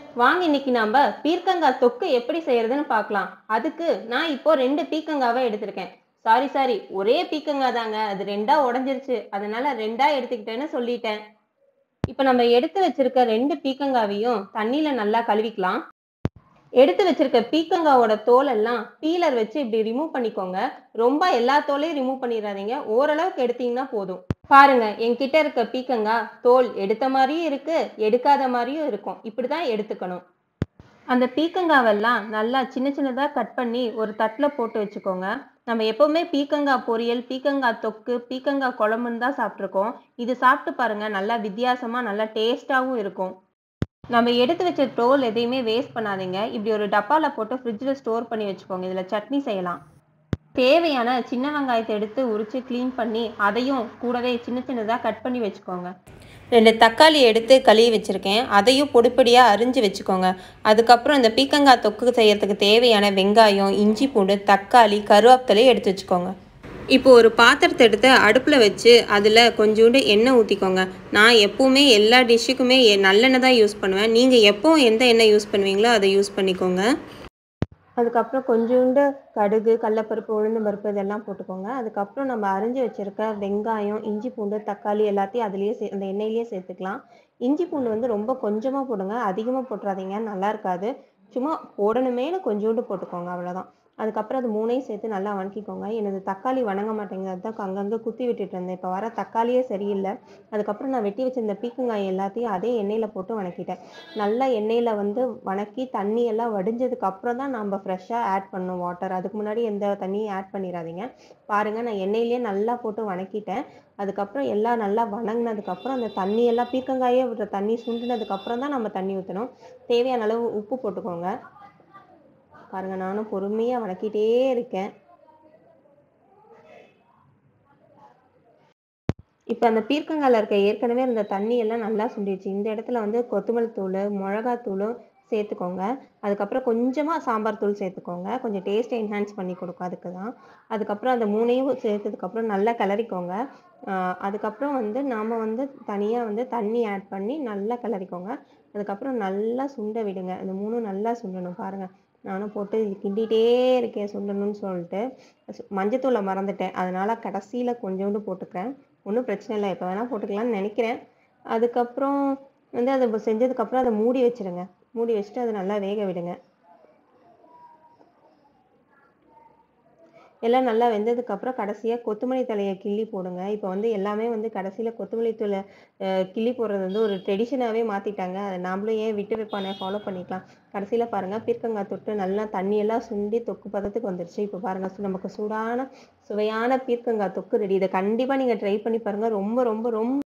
வாங்க இன்னைக்கு நாம பீர்க்கங்காய் தொக்கு எப்படி செய்யறதுன்னு பார்க்கலாம் அதுக்கு நான் இப்போ ரெண்டு பீக்கங்காவை எடுத்திருக்கேன் சாரி சாரி ஒரே பீக்கங்காய் தாங்க அது ரெண்டா உடைஞ்சிருச்சு அதனால ரெண்டா எடுத்துக்கிட்டேன்னு சொல்லிட்டேன் இப்போ நம்ம எடுத்து வச்சிருக்க ரெண்டு பீக்கங்காவையும் தண்ணியில நல்லா கழுவிக்கலாம் எடுத்து வச்சிருக்க பீக்கங்காவோட தோல் எல்லாம் பீலர் வச்சு இப்படி ரிமூவ் பண்ணிக்கோங்க ரொம்ப எல்லா தோலையும் ரிமூவ் பண்ணிடாதீங்க ஓரளவுக்கு எடுத்தீங்கன்னா போதும் பாருங்க என்கிட்ட இருக்க பீக்கங்காய் தோல் எடுத்த மாதிரியும் இருக்கு எடுக்காத மாதிரியும் இருக்கும் இப்படிதான் எடுத்துக்கணும் அந்த பீக்கங்காவெல்லாம் நல்லா சின்ன சின்னதாக கட் பண்ணி ஒரு தட்டில் போட்டு வச்சுக்கோங்க நம்ம எப்போவுமே பீக்கங்காய் பொரியல் பீக்கங்காய் தொக்கு பீக்கங்காய் குழம்புன்னு தான் சாப்பிட்ருக்கோம் இது சாப்பிட்டு பாருங்க நல்லா வித்தியாசமாக நல்லா டேஸ்ட்டாகவும் இருக்கும் நம்ம எடுத்து வச்ச தோல் எதையுமே வேஸ்ட் பண்ணாதீங்க இப்படி ஒரு டப்பாவில் போட்டு ஃப்ரிட்ஜில் ஸ்டோர் பண்ணி வச்சுக்கோங்க இதில் சட்னி செய்யலாம் தேவையான சின்ன வெங்காயத்தை எடுத்து உரித்து க்ளீன் பண்ணி அதையும் கூடவே சின்ன சின்னதாக கட் பண்ணி வச்சுக்கோங்க ரெண்டு தக்காளி எடுத்து கழுவி வச்சுருக்கேன் அதையும் பொடிப்பொடியாக அரிஞ்சு வச்சுக்கோங்க அதுக்கப்புறம் இந்த பீக்கங்காய் தொக்கு செய்யறதுக்கு தேவையான வெங்காயம் இஞ்சி பூண்டு தக்காளி கருவேப்பிலையும் எடுத்து வச்சுக்கோங்க இப்போ ஒரு பாத்திரத்தை எடுத்து அடுப்பில் வச்சு அதில் கொஞ்சோண்டு எண்ணெய் ஊற்றிக்கோங்க நான் எப்போவுமே எல்லா டிஷ்ஷுக்குமே எ- நல்லெண்ணெய் தான் யூஸ் பண்ணுவேன் நீங்கள் எப்போவும் எந்த எண்ணெய் யூஸ் பண்ணுவீங்களோ அதை யூஸ் பண்ணிக்கோங்க அதுக்கப்புறம் கொஞ்சோண்டு கடுகு கடலப்பருப்பு உளுந்து பருப்பு இதெல்லாம் போட்டுக்கோங்க அதுக்கப்புறம் நம்ம அரிஞ்சு வச்சிருக்க வெங்காயம் இஞ்சி பூண்டு தக்காளி எல்லாத்தையும் அதுலேயே சே அந்த எண்ணெயிலேயே சேர்த்துக்கலாம் இஞ்சி பூண்டு வந்து ரொம்ப கொஞ்சமாக போடுங்க அதிகமாக போட்டுறாதீங்க நல்லா இருக்காது சும்மா போடணுமேனு கொஞ்சோண்டு போட்டுக்கோங்க அவ்வளோதான் அதுக்கப்புறம் அது மூணையும் சேர்த்து நல்லா வணக்கிக்கோங்க எனது தக்காளி வணங்க மாட்டேங்குது அதுதான் அங்கங்கே குத்தி விட்டுட்டு இருந்தேன் இப்போ வர தக்காளியே சரியில்லை அதுக்கப்புறம் நான் வெட்டி வச்சிருந்த பீக்கங்காய் எல்லாத்தையும் அதே எண்ணெயில் போட்டு வணக்கிட்டேன் நல்லா எண்ணெயில் வந்து வணக்கி தண்ணி எல்லாம் வடிஞ்சதுக்கு அப்புறம் தான் நம்ம ஃப்ரெஷ்ஷாக ஆட் பண்ணணும் வாட்டர் அதுக்கு முன்னாடி எந்த தண்ணியும் ஆட் பண்ணிடாதீங்க பாருங்கள் நான் எண்ணெயிலேயே நல்லா போட்டு வணக்கிட்டேன் அதுக்கப்புறம் எல்லாம் நல்லா வணங்கினதுக்கப்புறம் அந்த தண்ணி எல்லாம் பீக்கங்காயே விடுற தண்ணி சுண்டினதுக்கப்புறம் தான் நம்ம தண்ணி ஊற்றணும் தேவையான அளவு உப்பு போட்டுக்கோங்க பாருங்க நானும் பொறுமையாக வணக்கிட்டே இருக்கேன் இப்போ அந்த பீர்க்கங்காயில் இருக்க ஏற்கனவே இருந்த தண்ணி எல்லாம் நல்லா சுண்டிடுச்சு இந்த இடத்துல வந்து கொத்தமல்லி தூள் மிளகாத்தூளும் சேர்த்துக்கோங்க அதுக்கப்புறம் கொஞ்சமாக சாம்பார் தூள் சேர்த்துக்கோங்க கொஞ்சம் டேஸ்ட்டை என்ஹான்ஸ் பண்ணி கொடுக்கும் அதுக்கு தான் அதுக்கப்புறம் அந்த மூணையும் சேர்த்ததுக்கப்புறம் நல்லா கிளறிக்கோங்க ஆஹ் அதுக்கப்புறம் வந்து நாம் வந்து தனியாக வந்து தண்ணி ஆட் பண்ணி நல்லா கிளறிக்கோங்க அதுக்கப்புறம் நல்லா சுண்ட விடுங்க இந்த மூணும் நல்லா சுண்டணும் பாருங்கள் நானும் போட்டு இது கிண்டிகிட்டே இருக்கேன் சுண்டணும்னு சொல்லிட்டு சு- மஞ்சத்தூளை மறந்துட்டேன் அதனால கடைசியில் கொஞ்சோண்டு போட்டுக்கிறேன் ஒன்றும் பிரச்சனை இல்லை எப்போ வேணால் போட்டுக்கலாம்னு நினைக்கிறேன் அதுக்கப்புறம் வந்து அதை இப்ப செஞ்சதுக்கப்புறம் அதை மூடி வச்சிருங்க மூடி வச்சுட்டு அதை நல்லா வேக விடுங்க எல்லாம் நல்லா வெந்ததுக்கப்புறம் கடைசியாக கொத்தமல்லி தலையை கிள்ளி போடுங்க இப்போ வந்து எல்லாமே வந்து கடைசியில் கொத்தமல்லி தூளை அஹ், கிள்ளி போடுறது வந்து ஒரு ட்ரெடிஷனாகவே மாற்றிட்டாங்க அதை நாமளும் ஏன் விட்டு வைப்பானே ஃபாலோ பண்ணிக்கலாம் கடைசியில் பாருங்கள் பீர்க்கங்காய் தொட்டு நல்லா தண்ணியெல்லாம் சுண்டி தொக்கு பதத்துக்கு வந்துருச்சு இப்போ பாருங்கள் நமக்கு சூடான சுவையான பீர்க்கங்காய் தொக்கு ரெடி இதை கண்டிப்பாக நீங்கள் ட்ரை பண்ணி பாருங்கள் ரொம்ப ரொம்ப ரொம்ப